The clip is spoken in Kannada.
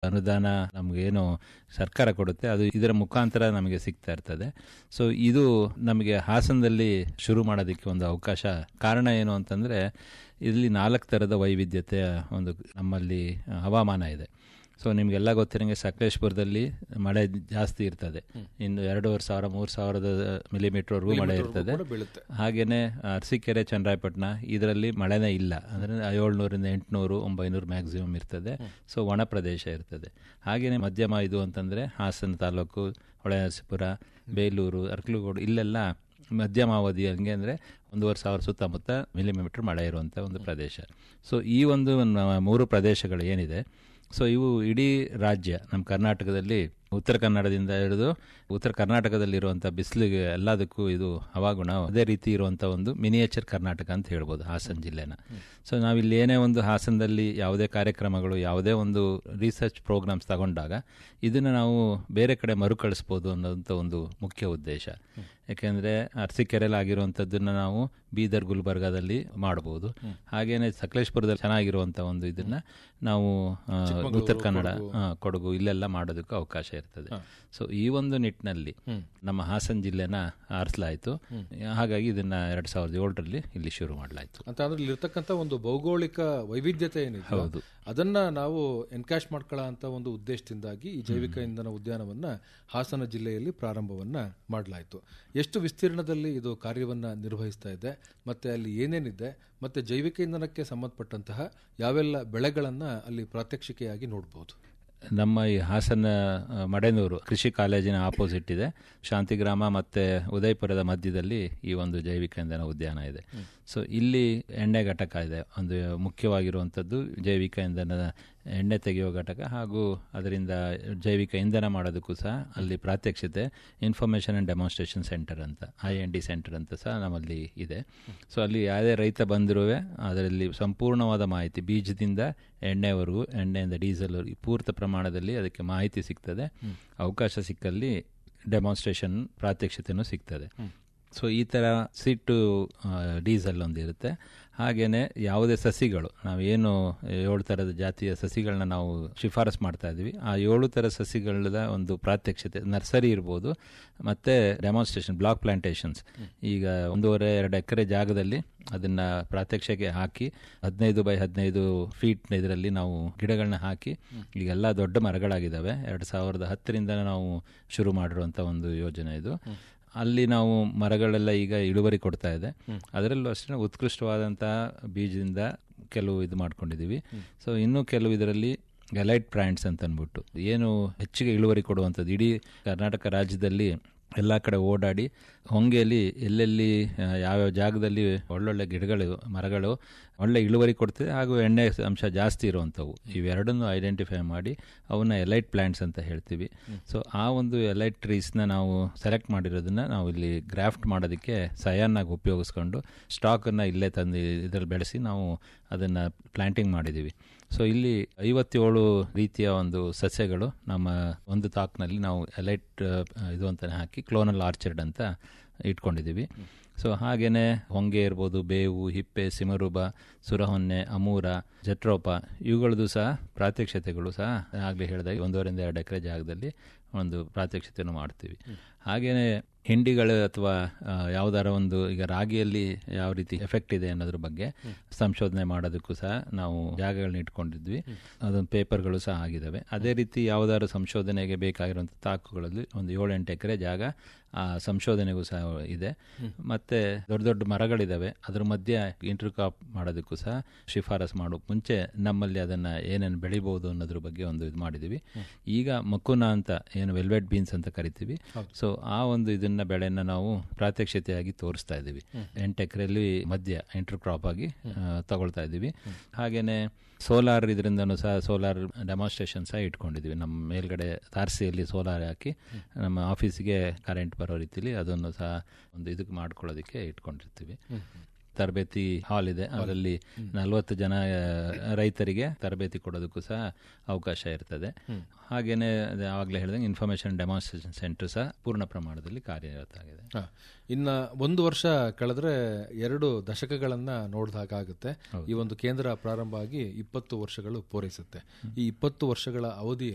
ಅನುದಾನ ನಮಗೇನು ಸರ್ಕಾರ ಕೊಡುತ್ತೆ ಅದು ಇದರ ಮುಖಾಂತರ ನಮಗೆ ಸಿಗ್ತಾ ಇರ್ತದೆ ಸೊ ಇದು ನಮಗೆ ಹಾಸನದಲ್ಲಿ ಶುರು ಮಾಡೋದಕ್ಕೆ ಒಂದು ಅವಕಾಶ ಕಾರಣ ಏನು ಅಂತಂದರೆ ಇಲ್ಲಿ ನಾಲ್ಕು ಥರದ ವೈವಿಧ್ಯತೆಯ ಒಂದು ನಮ್ಮಲ್ಲಿ ಹವಾಮಾನ ಇದೆ ಸೊ ನಿಮಗೆಲ್ಲ ಗೊತ್ತಿರಂಗೆ ಸಕಲೇಶ್ಪುರದಲ್ಲಿ ಮಳೆ ಜಾಸ್ತಿ ಇರ್ತದೆ ಇನ್ನು ಎರಡೂವರೆ ಸಾವಿರ ಮೂರು ಸಾವಿರದ ಮಿಲಿಮೀಟರ್ವರೆಗೂ ಮಳೆ ಇರ್ತದೆ ಹಾಗೆಯೇ ಅರಸೀಕೆರೆ ಚನ್ನರಾಯಪಟ್ಟಣ ಇದರಲ್ಲಿ ಮಳೆನೇ ಇಲ್ಲ ಅಂದರೆ ಏಳ್ನೂರಿಂದ ಎಂಟುನೂರು ಒಂಬೈನೂರು ಮ್ಯಾಕ್ಸಿಮಮ್ ಇರ್ತದೆ ಸೊ ಒಣ ಪ್ರದೇಶ ಇರ್ತದೆ ಹಾಗೆಯೇ ಮಧ್ಯಮ ಇದು ಅಂತಂದರೆ ಹಾಸನ ತಾಲೂಕು ಹೊಳೆನರಸೀಪುರ ಬೇಲೂರು ಅರ್ಕಲುಗೋಡು ಇಲ್ಲೆಲ್ಲ ಮಧ್ಯಮಾವಧಿ ಹಂಗೆ ಅಂದರೆ ಒಂದೂವರೆ ಸಾವಿರ ಸುತ್ತಮುತ್ತ ಮಿಲಿಮೀಟರ್ ಮಳೆ ಇರುವಂಥ ಒಂದು ಪ್ರದೇಶ ಸೊ ಈ ಒಂದು ನ- ಮೂರು ಪ್ರದೇಶಗಳು ಏನಿದೆ ಸೊ ಇವು ಇಡೀ ರಾಜ್ಯ ನಮ್ಮ ಕರ್ನಾಟಕದಲ್ಲಿ ಉತ್ತರ ಕನ್ನಡದಿಂದ ಹಿಡಿದು ಉತ್ತರ ಕರ್ನಾಟಕದಲ್ಲಿರುವಂಥ ಬಿಸಿಲಿಗೆ ಎಲ್ಲದಕ್ಕೂ ಇದು ಹವಾಗುಣ ಅದೇ ರೀತಿ ಇರುವಂಥ ಒಂದು ಮಿನಿಯೇಚರ್ ಕರ್ನಾಟಕ ಅಂತ ಹೇಳ್ಬೋದು ಹಾಸನ ಜಿಲ್ಲೆನ ಸೊ ನಾವಿಲ್ಲಿ ಏನೇ ಒಂದು ಹಾಸನದಲ್ಲಿ ಯಾವುದೇ ಕಾರ್ಯಕ್ರಮಗಳು ಯಾವುದೇ ಒಂದು ರಿಸರ್ಚ್ ಪ್ರೋಗ್ರಾಮ್ಸ್ ತಗೊಂಡಾಗ ಇದನ್ನು ನಾವು ಬೇರೆ ಕಡೆ ಮರುಕಳಿಸ್ಬೋದು ಅನ್ನೋಂಥ ಒಂದು ಮುಖ್ಯ ಉದ್ದೇಶ ಯಾಕೆಂದರೆ ಅರಸೀಕೆರೆಯಲ್ಲಿ ಆಗಿರುವಂಥದ್ದನ್ನು ನಾವು ಬೀದರ್ ಗುಲ್ಬರ್ಗಾದಲ್ಲಿ ಮಾಡ್ಬೋದು ಹಾಗೇನೆ ಸಕಲೇಶ್ಪುರದಲ್ಲಿ ಚೆನ್ನಾಗಿರುವಂಥ ಒಂದು ಇದನ್ನು ನಾವು ಆ, ಉತ್ತರ ಕನ್ನಡ ಆ, ಕೊಡಗು ಇಲ್ಲೆಲ್ಲ ಮಾಡೋದಕ್ಕೆ ಅವಕಾಶ ಇರ್ತದೆ ಸೊ ಈ ಒಂದು ನಿಟ್ಟಿನಲ್ಲಿ ನಮ್ಮ ಹಾಸನ ಜಿಲ್ಲೆನ ಆರಿಸಲಾಯಿತು ಹಾಗಾಗಿ ಇದನ್ನ ಎರಡ್ ಸಾವಿರದ ಏಳರಲ್ಲಿ ಇಲ್ಲಿ ಶುರು ಮಾಡಲಾಯಿತು ಅಂತ ಅಂದ್ರೆ ಇಲ್ಲಿರ್ತಕ್ಕಂಥ ಒಂದು ಭೌಗೋಳಿಕ ವೈವಿಧ್ಯತೆ ಏನಿದೆ ಹೌದು. ಅದನ್ನ ನಾವು ಎನ್ಕ್ಯಾಶ್ ಮಾಡ್ಕೊಳ್ಳೋ ಅಂತ ಒಂದು ಉದ್ದೇಶದಿಂದಾಗಿ ಈ ಜೈವಿಕ ಇಂಧನ ಉದ್ಯಾನವನ್ನ ಹಾಸನ ಜಿಲ್ಲೆಯಲ್ಲಿ ಪ್ರಾರಂಭವನ್ನ ಮಾಡಲಾಯಿತು ಎಷ್ಟು ವಿಸ್ತೀರ್ಣದಲ್ಲಿ ಇದು ಕಾರ್ಯವನ್ನ ನಿರ್ವಹಿಸ್ತಾ ಇದೆ ಮತ್ತೆ ಅಲ್ಲಿ ಏನೇನಿದೆ ಮತ್ತೆ ಜೈವಿಕ ಇಂಧನಕ್ಕೆ ಸಂಬಂಧಪಟ್ಟಂತಹ ಯಾವೆಲ್ಲ ಬೆಳೆಗಳನ್ನ ಅಲ್ಲಿ ಪ್ರಾತ್ಯಕ್ಷಿಕೆಯಾಗಿ ನೋಡಬಹುದು ನಮ್ಮ ಈ ಹಾಸನ ಆ, ಮಡೆನೂರು ಕೃಷಿ ಕಾಲೇಜಿನ ಆಪೋಸಿಟ್ ಇದೆ ಶಾಂತಿಗ್ರಾಮ ಮತ್ತೆ ಉದಯಪುರದ ಮಧ್ಯದಲ್ಲಿ ಈ ಒಂದು ಜೈವಿಕ ಇಂಧನ ಉದ್ಯಾನ ಇದೆ ಸೊ ಇಲ್ಲಿ ಎಣ್ಣೆ ಘಟಕ ಇದೆ ಒಂದು ಮುಖ್ಯವಾಗಿರುವಂಥದ್ದು ಜೈವಿಕ ಇಂಧನದ ಎಣ್ಣೆ ತೆಗೆಯುವ ಘಟಕ ಹಾಗೂ ಅದರಿಂದ ಜೈವಿಕ ಇಂಧನ ಮಾಡೋದಕ್ಕೂ ಸಹ ಅಲ್ಲಿ ಪ್ರಾತ್ಯಕ್ಷತೆ ಇನ್ಫಾರ್ಮೇಷನ್ ಆ್ಯಂಡ್ ಡೆಮಾನ್ಸ್ಟ್ರೇಷನ್ ಸೆಂಟರ್ ಅಂತ ಐ ಎನ್ ಡಿ ಸೆಂಟರ್ ಅಂತ ಸಹ ನಮ್ಮಲ್ಲಿ ಇದೆ ಸೊ ಅಲ್ಲಿ ಯಾವುದೇ ರೈತ ಬಂದರೂ ಅದರಲ್ಲಿ ಸಂಪೂರ್ಣವಾದ ಮಾಹಿತಿ ಬೀಜದಿಂದ ಎಣ್ಣೆವರೆಗೂ ಎಣ್ಣೆಯಿಂದ ಡೀಸೆಲ್ ಪೂರ್ತ ಪ್ರಮಾಣದಲ್ಲಿ ಅದಕ್ಕೆ ಮಾಹಿತಿ ಸಿಗ್ತದೆ ಅವಕಾಶ ಸಿಕ್ಕಲ್ಲಿ ಡೆಮಾನ್ಸ್ಟ್ರೇಷನ್ ಪ್ರಾತ್ಯಕ್ಷತೆನೂ ಸಿಗ್ತದೆ ಸೊ ಈ ಥರ ಸಿಟ್ಟು ಡೀಸೆಲ್ ಒಂದಿರುತ್ತೆ ಹಾಗೆಯೇ ಯಾವುದೇ ಸಸಿಗಳು ನಾವೇನು ಏಳು ಥರದ ಜಾತಿಯ ಸಸಿಗಳನ್ನ ನಾವು ಶಿಫಾರಸ್ ಮಾಡ್ತಾ ಇದ್ವಿ ಆ ಏಳು ಥರ ಸಸಿಗಳ ಒಂದು ಪ್ರಾತ್ಯಕ್ಷತೆ ನರ್ಸರಿ ಇರ್ಬೋದು ಮತ್ತು ಡೆಮಾನ್ಸ್ಟ್ರೇಷನ್ ಬ್ಲಾಕ್ ಪ್ಲಾಂಟೇಶನ್ಸ್ ಈಗ ಒಂದೂವರೆ ಎರಡು ಎಕರೆ ಜಾಗದಲ್ಲಿ ಅದನ್ನ ಪ್ರಾತ್ಯಕ್ಷಿಕೆ ಹಾಕಿ ಹದಿನೈದು ಬೈ ಹದಿನೈದು ಫೀಟ್ ಇದರಲ್ಲಿ ನಾವು ಗಿಡಗಳನ್ನ ಹಾಕಿ ಈಗೆಲ್ಲ ದೊಡ್ಡ ಮರಗಳಾಗಿದ್ದಾವೆ ಎರಡು ಸಾವಿರದ ಹತ್ತರಿಂದ ನಾವು ಶುರು ಮಾಡಿರುವಂಥ ಒಂದು ಯೋಜನೆ ಇದು ಅಲ್ಲಿ ನಾವು ಮರಗಳೆಲ್ಲ ಈಗ ಇಳುವರಿ ಕೊಡ್ತಾ ಇದೆ ಅದರಲ್ಲೂ ಅಷ್ಟೇ ಉತ್ಕೃಷ್ಟವಾದಂತಹ ಬೀಜದಿಂದ ಕೆಲವು ಇದು ಮಾಡ್ಕೊಂಡಿದ್ದೀವಿ ಸೊ ಇನ್ನೂ ಕೆಲವು ಇದರಲ್ಲಿ ಎಲೈಟ್ ಪ್ಲಾಂಟ್ಸ್ ಅಂತ ಅಂದ್ಬಿಟ್ಟು ಏನು ಹೆಚ್ಚಿಗೆ ಇಳುವರಿ ಕೊಡುವಂಥದ್ದು ಇಡೀ ಕರ್ನಾಟಕ ರಾಜ್ಯದಲ್ಲಿ ಎಲ್ಲ ಕಡೆ ಓಡಾಡಿ ಹೊಂಗೆಯಲ್ಲಿ ಎಲ್ಲೆಲ್ಲಿ ಆ, ಯಾವ್ಯಾವ ಜಾಗದಲ್ಲಿ ಒಳ್ಳೊಳ್ಳೆ ಗಿಡಗಳು ಮರಗಳು ಒಳ್ಳೆ ಇಳುವರಿ ಕೊಡ್ತದೆ ಹಾಗೂ ಎಣ್ಣೆ ಅಂಶ ಜಾಸ್ತಿ ಇರುವಂಥವು ಇವೆರಡನ್ನು ಐಡೆಂಟಿಫೈ ಮಾಡಿ ಅವನ್ನ ಎಲೈಟ್ ಪ್ಲಾಂಟ್ಸ್ ಅಂತ ಹೇಳ್ತೀವಿ ಸೊ ಆ ಒಂದು ಎಲೈಟ್ ಟ್ರೀಸ್ನ ನಾವು ಸೆಲೆಕ್ಟ್ ಮಾಡಿರೋದನ್ನ ನಾವು ಇಲ್ಲಿ ಗ್ರಾಫ್ಟ್ ಮಾಡೋದಕ್ಕೆ ಸಯಾನಾಗಿ ಉಪಯೋಗಿಸ್ಕೊಂಡು ಸ್ಟಾಕನ್ನು ಇಲ್ಲೇ ತಂದು ಇದರಲ್ಲಿ ಬೆಳೆಸಿ ನಾವು ಅದನ್ನು ಪ್ಲಾಂಟಿಂಗ್ ಮಾಡಿದ್ದೀವಿ ಸೊ ಇಲ್ಲಿ ಐವತ್ತೇಳು ರೀತಿಯ ಒಂದು ಸಸ್ಯಗಳು ನಮ್ಮ ಒಂದು ತಾಕ್ನಲ್ಲಿ ನಾವು ಎಲೈಟ್ ಇದು ಅಂತಾನೆ ಹಾಕಿ ಕ್ಲೋನಲ್ ಆರ್ಚರ್ಡ್ ಅಂತ ಇಟ್ಕೊಂಡಿದ್ದೀವಿ ಸೊ ಹಾಗೇನೆ ಹೊಂಗೆ ಇರ್ಬೋದು ಬೇವು ಹಿಪ್ಪೆ ಸಿಮರುಬ ಸುರಹೊನ್ನೆ ಅಮೂರ ಜಟ್ರೋಪ ಇವುಗಳದ್ದು ಸಹ ಪ್ರಾತ್ಯಕ್ಷತೆಗಳು ಸಹ ಆಗಲೇ ಹೇಳಿದಾಗ ಒಂದೂವರೆಯಿಂದ ಎರಡು ಎಕರೆ ಜಾಗದಲ್ಲಿ ಒಂದು ಪ್ರಾತ್ಯಕ್ಷತೆಯನ್ನು ಮಾಡ್ತೀವಿ ಹಾಗೇನೆ ಹಿಂಡಿಗಳು ಅಥವಾ ಆ, ಯಾವ್ದಾರ ಒಂದು ಈಗ ರಾಗಿಯಲ್ಲಿ ಯಾವ ರೀತಿ ಎಫೆಕ್ಟ್ ಇದೆ ಅನ್ನೋದ್ರ ಬಗ್ಗೆ ಸಂಶೋಧನೆ ಮಾಡೋದಕ್ಕೂ ಸಹ ನಾವು ಜಾಗಗಳನ್ನ ಇಟ್ಕೊಂಡಿದ್ವಿ ಅದೊಂದು ಪೇಪರ್ಗಳು ಸಹ ಆಗಿದ್ದಾವೆ ಅದೇ ರೀತಿ ಯಾವ್ದಾದ್ರು ಸಂಶೋಧನೆಗೆ ಬೇಕಾಗಿರುವಂಥ ತಾಕುಗಳಲ್ಲಿ ಒಂದು ಏಳೆಂಟು ಎಕರೆ ಜಾಗ ಆ ಸಂಶೋಧನೆಗೂ ಸಹ ಇದೆ ಮತ್ತೆ ದೊಡ್ಡ ದೊಡ್ಡ ಮರಗಳಿದಾವೆ ಅದ್ರ ಮಧ್ಯೆ ಇಂಟರ್ಕಾಪ್ ಮಾಡೋದಕ್ಕೂ ಸಹ ಶಿಫಾರಸ್ ಮಾಡೋ ಮುಂಚೆ ನಮ್ಮಲ್ಲಿ ಅದನ್ನ ಏನೇನು ಬೆಳಿಬಹುದು ಅನ್ನೋದ್ರ ಬಗ್ಗೆ ಒಂದು ಇದು ಮಾಡಿದೀವಿ ಈಗ ಮಕುನ ಅಂತ ಏನು ವೆಲ್ವೆಟ್ ಬೀನ್ಸ್ ಅಂತ ಕರಿತೀವಿ ಸೊ ಆ ಒಂದು ಇದನ್ನ ಬೆಳೆನ ನಾವು ಪ್ರಾತ್ಯಕ್ಷತೆಯಾಗಿ ತೋರಿಸ್ತಾ ಇದ್ದೀವಿ ಎಂಟು ಎಕರೆಯಲ್ಲಿ ಮಧ್ಯ ಇಂಟರ್ ಕ್ರಾಪ್ ಆಗಿ ಆ, ತಗೊಳ್ತಾ ಇದ್ದೀವಿ ಹಾಗೇನೆ ಸೋಲಾರ್ ಇದರಿಂದನೂ ಸಹ ಸೋಲಾರ್ ಡೆಮಾನ್ಸ್ಟ್ರೇಷನ್ ಸಹ ಇಟ್ಕೊಂಡಿದ್ದೀವಿ ನಮ್ಮ ಮೇಲ್ಗಡೆ ತಾರಸಿಯಲ್ಲಿ ಸೋಲಾರ್ ಹಾಕಿ ನಮ್ಮ ಆಫೀಸಿಗೆ ಕರೆಂಟ್ ಬರೋ ರೀತಿಲಿ ಅದನ್ನು ಸಹ ಒಂದು ಇದಕ್ಕೆ ಮಾಡ್ಕೊಳ್ಳೋದಕ್ಕೆ ಇಟ್ಕೊಂಡಿರ್ತೀವಿ ತರಬೇತಿ ಹಾಲ್ ಇದೆ ಅದರಲ್ಲಿ ನಲವತ್ತು ಜನ ಆ, ರೈತರಿಗೆ ತರಬೇತಿ ಕೊಡೋದಕ್ಕೂ ಸಹ ಅವಕಾಶ ಇರ್ತದೆ ಹಾಗೇನೆ ಅದೇ ಆವಾಗಲೇ ಹೇಳಿದಂಗೆ ಇನ್ಫಾರ್ಮೇಶನ್ ಡೆಮಾನ್ಸ್ಟ್ರೇಷನ್ ಸೆಂಟರ್ ಸಹ ಪೂರ್ಣ ಪ್ರಮಾಣದಲ್ಲಿ ಕಾರ್ಯರತ ಆಗಿದೆ ಹ. ಇನ್ನ ಒಂದು ವರ್ಷ ಕಳೆದ್ರೆ ಎರಡು ದಶಕಗಳನ್ನ ನೋಡಿದಾಗ ಆಗುತ್ತೆ ಈ ಒಂದು ಕೇಂದ್ರ ಪ್ರಾರಂಭ ಆಗಿ ಇಪ್ಪತ್ತು ವರ್ಷಗಳು ಪೂರೈಸುತ್ತೆ ಈ ಇಪ್ಪತ್ತು ವರ್ಷಗಳ ಅವಧಿಯಲ್ಲಿ